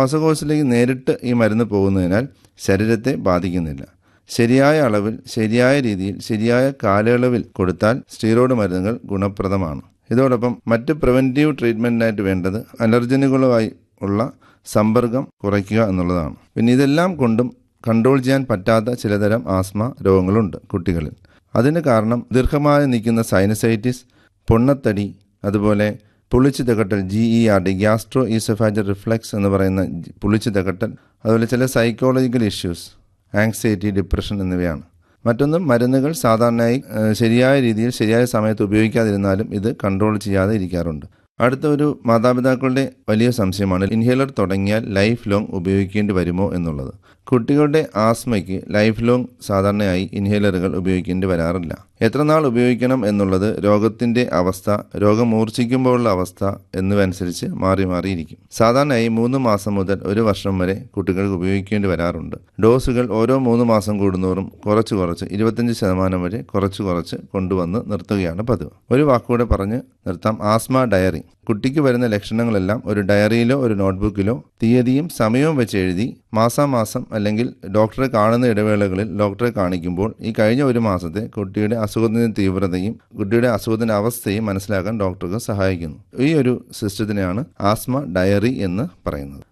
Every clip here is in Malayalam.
ശ്വാസകോശത്തിലേക്ക് നേരിട്ട് ഈ മരുന്ന് പോകുന്നതിനാൽ ശരീരത്തെ ബാധിക്കുന്നില്ല ശരിയായ അളവിൽ ശരിയായ രീതിയിൽ ശരിയായ കാലയളവിൽ കൊടുത്താൽ സ്റ്റീറോയിഡ് മരുന്നുകൾ ഗുണപ്രദമാണ് ഇതോടൊപ്പം മറ്റ് പ്രിവെൻറ്റീവ് ട്രീറ്റ്മെൻറ്റിനായിട്ട് വേണ്ടത് അലർജനുകളുമായി ഉള്ള സമ്പർക്കം കുറയ്ക്കുക എന്നുള്ളതാണ് പിന്നെ ഇതെല്ലാം കൊണ്ടും കൺട്രോൾ ചെയ്യാൻ പറ്റാത്ത ചിലതരം ആസ്മ രോഗങ്ങളുണ്ട് കുട്ടികളിൽ അതിന് കാരണം ദീർഘമായി നിൽക്കുന്ന സൈനസൈറ്റിസ് പൊണ്ണത്തടി അതുപോലെ പുളിച്ചു തകട്ടൽ G E R D gastro oesophageal reflux എന്ന് പറയുന്ന ജി- പുളിച്ചു തകട്ടൽ അതുപോലെ ചില സൈക്കോളജിക്കൽ ഇഷ്യൂസ് ആങ്സൈറ്റി ഡിപ്രഷൻ എന്നിവയാണ് മറ്റൊന്നും മരുന്നുകൾ സാധാരണയായി ഏഹ്, ശരിയായ രീതിയിൽ ശരിയായ സമയത്ത് ഉപയോഗിക്കാതിരുന്നാലും ഇത് കൺട്രോൾ ചെയ്യാതെ ഇരിക്കാറുണ്ട് അടുത്ത ഒരു മാതാപിതാക്കളുടെ വലിയ സംശയമാണ് ഇൻഹേലർ തുടങ്ങിയാൽ ലൈഫ് ലോങ് ഉപയോഗിക്കേണ്ടി വരുമോ എന്നുള്ളത് കുട്ടികളുടെ ആസ്മയ്ക്ക് ലൈഫ് ലോങ് സാധാരണയായി ഇൻഹേലറുകൾ ഉപയോഗിക്കേണ്ടി വരാറില്ല എത്ര നാൾ ഉപയോഗിക്കണം എന്നുള്ളത് രോഗത്തിൻ്റെ അവസ്ഥ രോഗം മൂർച്ഛിക്കുമ്പോഴുള്ള അവസ്ഥ എന്നിവനുസരിച്ച് മാറി മാറിയിരിക്കും സാധാരണയായി മൂന്ന് മാസം മുതൽ ഒരു വർഷം വരെ കുട്ടികൾക്ക് ഉപയോഗിക്കേണ്ടി വരാറുണ്ട് ഡോസുകൾ ഓരോ മൂന്ന് മാസം കൂടുന്നോറും കുറച്ച് കുറച്ച് ഇരുപത്തഞ്ച് ശതമാനം വരെ കുറച്ച് കുറച്ച് കൊണ്ടുവന്ന് നിർത്തുകയാണ് പതിവ് ഒരു വാക്കുകൂടെ പറഞ്ഞ് നിർത്താം ആസ്മ ഡയറി കുട്ടിക്ക് വരുന്ന ലക്ഷണങ്ങളെല്ലാം ഒരു ഡയറിയിലോ ഒരു നോട്ട്ബുക്കിലോ തീയതിയും സമയവും വെച്ച് എഴുതി മാസാമാസം അല്ലെങ്കിൽ ഡോക്ടറെ കാണുന്ന ഇടവേളകളിൽ ഡോക്ടറെ കാണിക്കുമ്പോൾ ഈ കഴിഞ്ഞ ഒരു മാസത്തെ കുട്ടിയുടെ അസുഖത്തിന്റെ തീവ്രതയും കുട്ടിയുടെ അസുഖത്തിന്റെ അവസ്ഥയും മനസ്സിലാക്കാൻ ഡോക്ടർക്ക് സഹായിക്കുന്നു ഈ ഒരു സിസ്റ്റത്തിനെയാണ് ആസ്മ ഡയറി എന്ന് പറയുന്നത്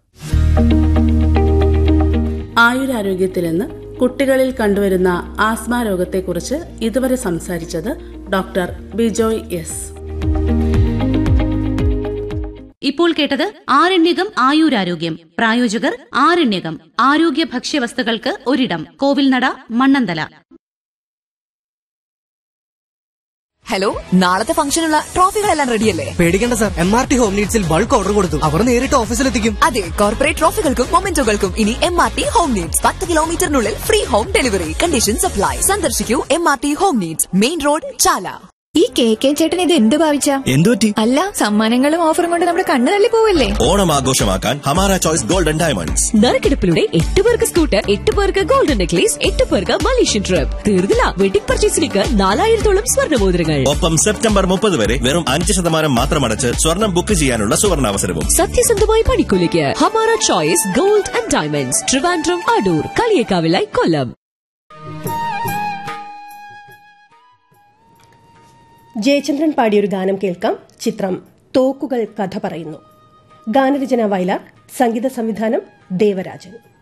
ആയുരാരോഗ്യത്തിൽ നിന്ന് കുട്ടികളിൽ കണ്ടുവരുന്ന ആസ്മ രോഗത്തെക്കുറിച്ച് ഇതുവരെ സംസാരിച്ചത് ഡോക്ടർ ബിജോയ് എസ് ഇപ്പോൾ കേട്ടത് ആരണ്യകം ആയുരാരോഗ്യം പ്രായോജകർ ആരണ്യകം ആരോഗ്യ ഭക്ഷ്യവസ്തുക്കൾക്ക് ഒരിടം കോവിൽനട മണ്ണന്തല ഹലോ നാളത്തെ ഫംഗ്ഷനുള്ള ട്രോഫികളെല്ലാം റെഡിയല്ലേ പേടിക്കേണ്ട sir M R T home നീഡ്സിൽ ബൾക്ക് ഓർഡർ കൊടുത്തു അവർ നേരിട്ട് ഓഫീസിലെത്തിക്കും അതെ കോർപ്പറേറ്റ് ട്രോഫികൾക്കും മൊമെന്റോകൾക്കും ഇനി M R T home needs പത്ത് കിലോമീറ്ററിനുള്ളിൽ free home delivery condition supply സന്ദർശിക്കൂ M R T home needs main road Chala ഈ കെ കെ ചേട്ടൻ ഇത് എന്ത് ഭാവിച്ച എന്തുപറ്റി അല്ല സമ്മാനങ്ങളും ഓഫറും കൊണ്ട് നമ്മുടെ കണ്ണു തള്ളി പോവല്ലേ ഓണം ആഘോഷമാക്കാൻ ഹമാര ചോയ്സ് ഗോൾഡൻ ഡയമണ്ട്സ് നറുക്കെടുപ്പിലൂടെ എട്ട് പേർക്ക് സ്കൂട്ടർ എട്ട് പേർക്ക് ഗോൾഡൻ നെക്ലേസ് എട്ട് പേർക്ക് മലേഷ്യൻ ട്രിപ്പ് തീർന്നില്ല വെഡിംഗ് പർച്ചേസിലേക്ക് നാലായിരത്തോളം സ്വർണ്ണമോതിരങ്ങൾ ഒപ്പം സെപ്റ്റംബർ മുപ്പത് വരെ വെറും അഞ്ച് ശതമാനം മാത്രം അടച്ച് സ്വർണം ബുക്ക് ചെയ്യാനുള്ള സുവർണാവസരവും സത്യസന്ധമായ പണിക്കൂലിക്ക് Hamara choice gold and diamonds Trivandrum Adoor കളിയേക്കാവിലായി കൊല്ലം ജയചന്ദ്രൻ പാടിയൊരു ഗാനം കേൾക്കാം ചിത്രം തോക്കുകൾ കഥ പറയുന്നു ഗാനരചന വയലാർ സംഗീത സംവിധാനം ദേവരാജൻ